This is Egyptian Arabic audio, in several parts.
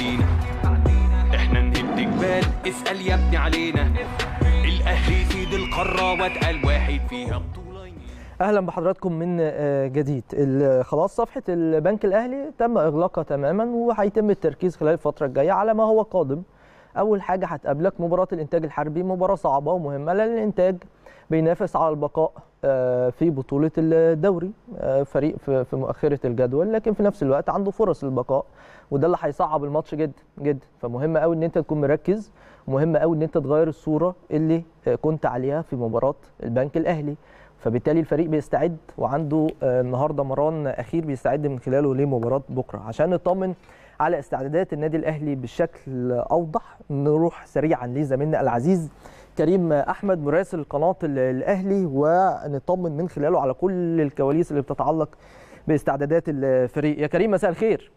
بعدينا احنا نهد جبال اسأل يا ابني علينا الاهلي سيد القارة واتقل واحد فيها بطولة اهلا بحضراتكم من آه، جديد ال- خلاص صفحه البنك الاهلي تم اغلاقها تماما وهيتم التركيز خلال الفتره الجايه على ما هو قادم اول حاجه هتقابلك مباراه الانتاج الحربي مباراه صعبه ومهمه لان الانتاج بينافس على البقاء آه، في بطوله الدوري آه، فريق في في مؤخره الجدول لكن في نفس الوقت عنده فرص للبقاء وده اللي هيصعب الماتش جدا جدا فمهم قوي ان انت تكون مركز مهم قوي ان انت تغير الصوره اللي آه، كنت عليها في مباراه البنك الاهلي فبالتالي الفريق بيستعد وعنده آه، النهارده مران اخير بيستعد من خلاله لمباراه بكره عشان نطمن على استعدادات النادي الاهلي بشكل اوضح نروح سريعا لزميلنا العزيز كريم احمد مراسل قناه ال- الاهلي ونطمن من خلاله على كل الكواليس اللي بتتعلق باستعدادات الفريق يا كريم مساء الخير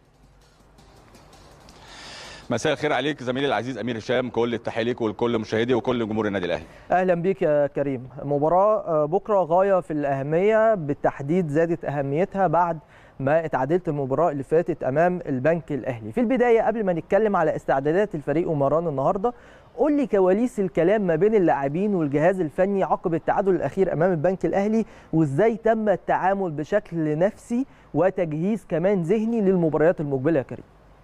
مساء الخير عليك زميلي العزيز امير هشام كل التحيه ليك ولكل مشاهدي وكل جمهور النادي الاهلي اهلا بيك يا كريم مباراه آه، بكره غايه في الاهميه بالتحديد زادت اهميتها بعد ما اتعادلت المباراه اللي فاتت امام البنك الاهلي في البدايه قبل ما نتكلم على استعدادات الفريق ومران النهارده قول لي كواليس الكلام ما بين اللاعبين والجهاز الفني عقب التعادل الاخير امام البنك الاهلي وازاي تم التعامل بشكل نفسي وتجهيز كمان ذهني للمباريات المقبله يا كريم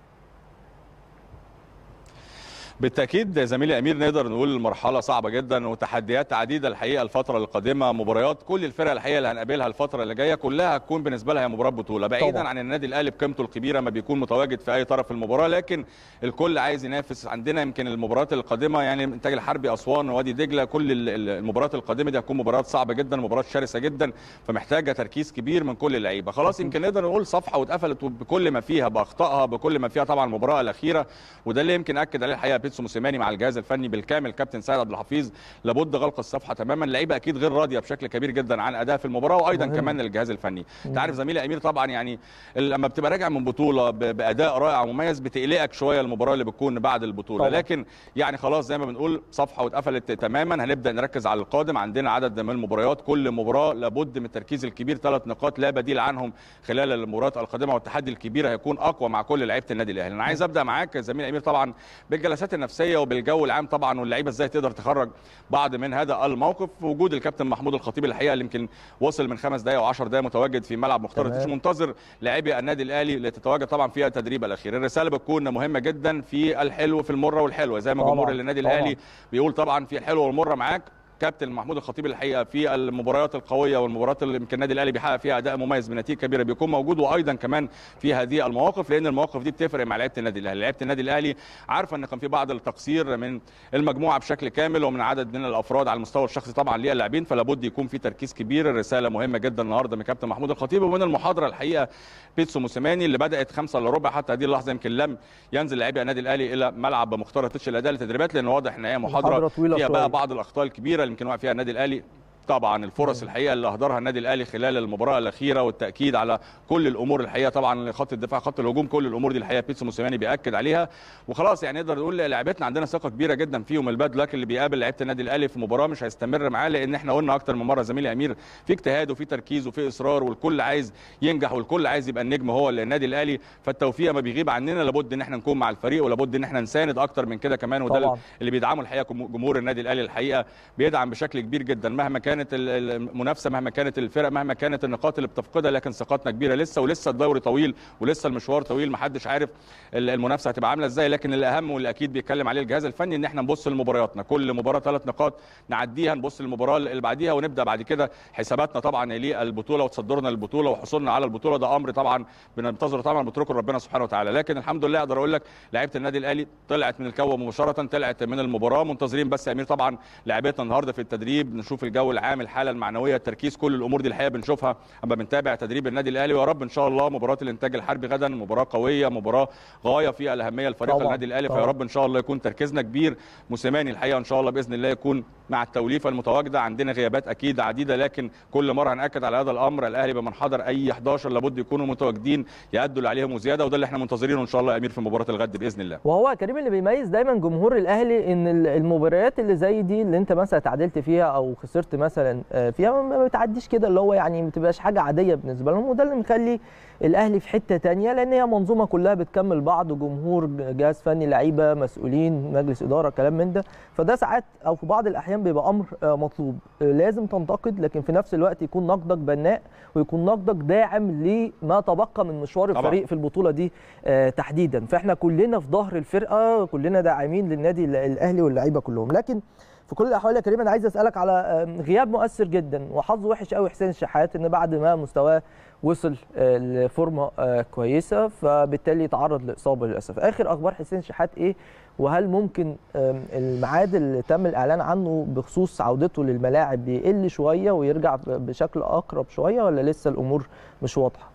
بالتاكيد زميلي امير نقدر نقول مرحله صعبه جدا وتحديات عديده الحقيقه الفتره القادمه مباريات كل الفرق الحقيقه اللي هنقابلها الفتره اللي جايه كلها هتكون بالنسبه لها هي مباراه بطوله بعيدا طبعا. عن النادي الاهلي بقيمته الكبيره ما بيكون متواجد في اي طرف المباراه لكن الكل عايز ينافس عندنا يمكن المباريات القادمه يعني انتاج الحربي اسوان وادي دجله كل ال- ال- المباريات القادمه دي هتكون مباريات صعبه جدا مباريات شرسه جدا فمحتاجه تركيز كبير من كل اللعيبه خلاص يمكن نقدر نقول صفحه واتقفلت بكل ما فيها باخطائها بكل ما فيها طبعا المباراه الاخيره وده اللي يمكن اكد عليه الحقيقه بيتسو موسيماني مع الجهاز الفني بالكامل كابتن سيد عبد الحفيظ لابد غلق الصفحه تماما اللعيبه اكيد غير راضيه بشكل كبير جدا عن اداء في المباراه وايضا مهم. كمان الجهاز الفني انت عارف زميلي امير طبعا يعني لما بتبقى راجع من بطوله ب- باداء رائع ومميز بتقلقك شويه المباراه اللي بتكون بعد البطوله طبعا. لكن يعني خلاص زي ما بنقول صفحه واتقفلت تماما هنبدا نركز على القادم عندنا عدد من المباريات كل مباراه لابد من التركيز الكبير ثلاث نقاط لا بديل عنهم خلال المباريات القادمه والتحدي الكبير هيكون اقوى مع كل لعيبه النادي الاهلي انا عايز ابدا معاك زميلي امير طبعا بالجلسات النفسيه وبالجو العام طبعا واللعيبه ازاي تقدر تخرج بعض من هذا الموقف وجود الكابتن محمود الخطيب الحقيقه اللي يمكن وصل من خمس دقائق و10 دقائق متواجد في ملعب مختار تمام. التتش منتظر لاعبي النادي الاهلي اللي تتواجد طبعا في التدريب الاخير الرساله بتكون مهمه جدا في الحلو في المره والحلوه زي ما طبعاً، جمهور النادي طبعاً. الاهلي بيقول طبعا في الحلو والمره معاك كابتن محمود الخطيب الحقيقه في المباريات القويه والمباريات اللي يمكن النادي الاهلي بيحقق فيها اداء مميز بنتيجه كبيره بيكون موجود وايضا كمان في هذه المواقف لان المواقف دي بتفرق مع لعيبه النادي الاهلي لعيبه النادي الاهلي عارفه ان كان في بعض التقصير من المجموعه بشكل كامل ومن عدد من الافراد على المستوى الشخصي طبعا للاعبين فلا بد يكون في تركيز كبير الرساله مهمه جدا النهارده من كابتن محمود الخطيب ومن المحاضره الحقيقه بيتسو موسيماني اللي بدات خمسة الا ربع حتى هذه اللحظه يمكن لم ينزل لاعبي النادي الاهلي الى ملعب مختار تتش الاداء للتدريبات لان واضح ان هي محاضرة محاضره طويلة فيها شوية. بقى بعض الاخطاء الكبيره اللي يمكن وقع فيها النادي الاهلي طبعا الفرص الحقيقه اللي اهدرها النادي الاهلي خلال المباراه الاخيره والتاكيد على كل الامور الحقيقه طبعا خط الدفاع خط الهجوم كل الامور دي الحقيقه بيتسو موسيماني بياكد عليها وخلاص يعني نقدر نقول لعيبتنا عندنا ثقه كبيره جدا فيهم الباد لك اللي بيقابل لعيبه النادي الاهلي في مباراه مش هيستمر معاه لان احنا قلنا اكتر من مره زميلي امير في اجتهاد وفي تركيز وفي اصرار والكل عايز ينجح والكل عايز يبقى النجم هو اللي النادي الاهلي فالتوفيق ما بيغيب عننا لابد ان احنا نكون مع الفريق ولابد ان احنا نساند اكتر من كده كمان وده طبعاً. اللي بيدعمه الحقيقه جمهور النادي الاهلي الحقيقه بيدعم بشكل كبير جدا مهما كانت ال- ال- المنافسه مهما كانت الفرق مهما كانت النقاط اللي بتفقدها لكن ثقتنا كبيره لسه ولسه الدوري طويل ولسه المشوار طويل محدش عارف ال- المنافسه هتبقى عامله ازاي لكن الاهم واللي اكيد بيتكلم عليه الجهاز الفني ان احنا نبص لمبارياتنا كل مباراه ثلاث نقاط نعديها نبص للمباراه اللي بعديها ونبدا بعد كده حساباتنا طبعا للبطوله وتصدرنا للبطوله وحصولنا على البطوله ده امر طبعا بننتظره طبعا بنتركه لربنا سبحانه وتعالى لكن الحمد لله اقدر اقول لك لعيبه النادي الاهلي طلعت من الكوه مباشره طلعت من المباراه منتظرين بس يا امير طبعا لعيبتنا النهارده في التدريب نشوف الجو العام الحاله المعنويه التركيز كل الامور دي الحقيقه بنشوفها اما بنتابع تدريب النادي الاهلي ويا رب ان شاء الله مباراه الانتاج الحربي غدا مباراه قويه مباراه غايه في الاهميه لفريق طبعاً، النادي الاهلي طبعاً. فيا رب ان شاء الله يكون تركيزنا كبير موسيماني الحقيقه ان شاء الله باذن الله يكون مع التوليفه المتواجده عندنا غيابات اكيد عديده لكن كل مره هناكد على هذا الامر الاهلي بمن حضر اي 11 لابد يكونوا متواجدين يادوا اللي عليهم وزياده وده اللي احنا منتظرينه ان شاء الله يا امير في مباراه الغد باذن الله وهو كريم اللي بيميز دايما جمهور الاهلي ان ال- المباريات اللي زي دي اللي انت مثلا تعادلت فيها او خسرت مثلا مثلا آه، فيها ما بتعديش كده اللي هو يعني ما بتبقاش حاجه عاديه بالنسبه لهم وده اللي مخلي الاهلي في حته تانية لان هي منظومه كلها بتكمل بعض جمهور جهاز فني لعيبه مسؤولين مجلس اداره كلام من ده فده ساعات او في بعض الاحيان بيبقى امر آه، مطلوب آه، لازم تنتقد لكن في نفس الوقت يكون نقدك بناء ويكون نقدك داعم لما تبقى من مشوار طبعاً. الفريق في البطوله دي آه، تحديدا فاحنا كلنا في ظهر الفرقه كلنا داعمين للنادي ال- الاهلي واللعيبه كلهم لكن في كل الاحوال يا كريم انا عايز اسالك على آه، غياب مؤثر جدا وحظه وحش قوي حسين الشحات ان بعد ما مستواه وصل آه، لفورمه آه، كويسه فبالتالي تعرض لاصابه للاسف اخر اخبار حسين الشحات ايه وهل ممكن آم، الميعاد اللي تم الاعلان عنه بخصوص عودته للملاعب يقل شويه ويرجع ب- بشكل اقرب شويه ولا لسه الامور مش واضحه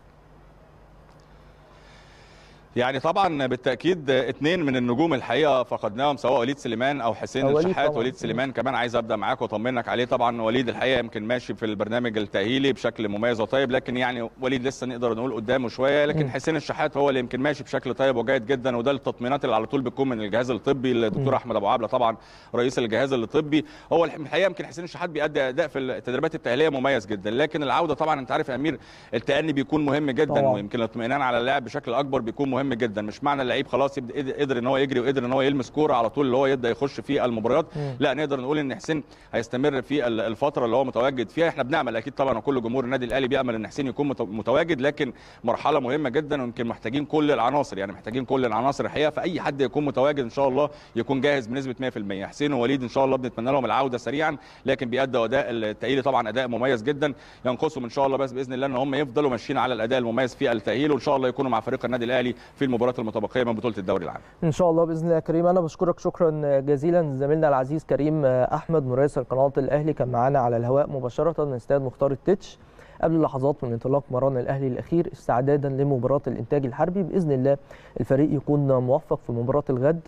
يعني طبعا بالتاكيد اثنين من النجوم الحقيقه فقدناهم سواء وليد سليمان او حسين أو وليد الشحات طبعاً. وليد سليمان كمان عايز ابدا معاك واطمنك عليه طبعا وليد الحقيقه يمكن ماشي في البرنامج التاهيلي بشكل مميز وطيب لكن يعني وليد لسه نقدر نقول قدامه شويه لكن مم. حسين الشحات هو اللي يمكن ماشي بشكل طيب وجيد جدا وده التطمينات اللي على طول بتكون من الجهاز الطبي مم. الدكتور احمد ابو عبله طبعا رئيس الجهاز الطبي هو الح- الحقيقه يمكن حسين الشحات بيأدي اداء في التدريبات التاهيليه مميز جدا لكن العوده طبعا انت عارف يا امير التأني بيكون مهم جدا طبعاً. ويمكن الاطمئنان على اللاعب بشكل اكبر بيكون مهم جدا مش معنى اللعيب خلاص يبدا قدر- قدر ان هو يجري وقدر ان هو يلمس كوره على طول اللي هو يبدا يخش في المباريات مم. لا نقدر نقول ان حسين هيستمر في ال- الفتره اللي هو متواجد فيها احنا بنعمل اكيد طبعا وكل جمهور النادي الاهلي بيامل ان حسين يكون مت- متواجد لكن مرحله مهمه جدا ويمكن محتاجين كل العناصر يعني محتاجين كل العناصر الحقيقه فاي حد يكون متواجد ان شاء الله يكون جاهز بنسبه 100% حسين ووليد ان شاء الله بنتمنى لهم العوده سريعا لكن بيأدوا اداء التأهيلي طبعا اداء مميز جدا ينقصهم ان شاء الله بس باذن الله ان هم يفضلوا ماشيين على الاداء المميز في التأهيل وان شاء الله يكونوا مع فريق النادي الاهلي في المباريات المتبقيه من بطوله الدوري العام ان شاء الله باذن الله يا كريم انا بشكرك شكرا جزيلا زميلنا العزيز كريم احمد مراسل قناه الاهلي كان معانا على الهواء مباشره من استاد مختار التتش قبل لحظات من انطلاق مران الاهلي الاخير استعدادا لمباراه الانتاج الحربي باذن الله الفريق يكون موفق في مباراه الغد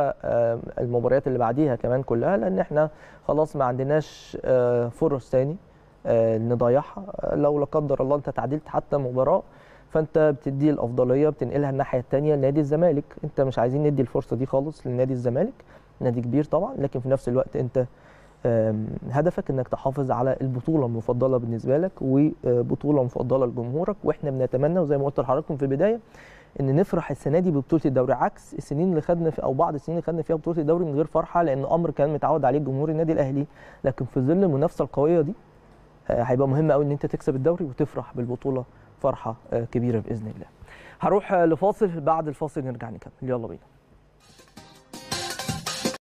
والمباريات اللي بعديها كمان كلها لان احنا خلاص ما عندناش آه، فرص تاني آه، نضيعها لو لا قدر الله انت تعادلت حتى مباراه فانت بتدي الافضليه بتنقلها الناحيه الثانيه لنادي الزمالك انت مش عايزين ندي الفرصه دي خالص لنادي الزمالك نادي كبير طبعا لكن في نفس الوقت انت آم، هدفك انك تحافظ على البطوله المفضله بالنسبه لك وبطوله مفضله لجمهورك واحنا بنتمنى وزي ما قلت لحضراتكم في البدايه ان نفرح السنه دي ببطوله الدوري عكس السنين اللي خدنا في او بعض السنين اللي خدنا فيها بطوله الدوري من غير فرحه لان امر كان متعود عليه جمهور النادي الاهلي لكن في ظل المنافسه القويه دي آه، هيبقى مهم قوي ان انت تكسب الدوري وتفرح بالبطوله فرحه آه، كبيره باذن الله. هروح آه، لفاصل بعد الفاصل نرجع نكمل يلا بينا.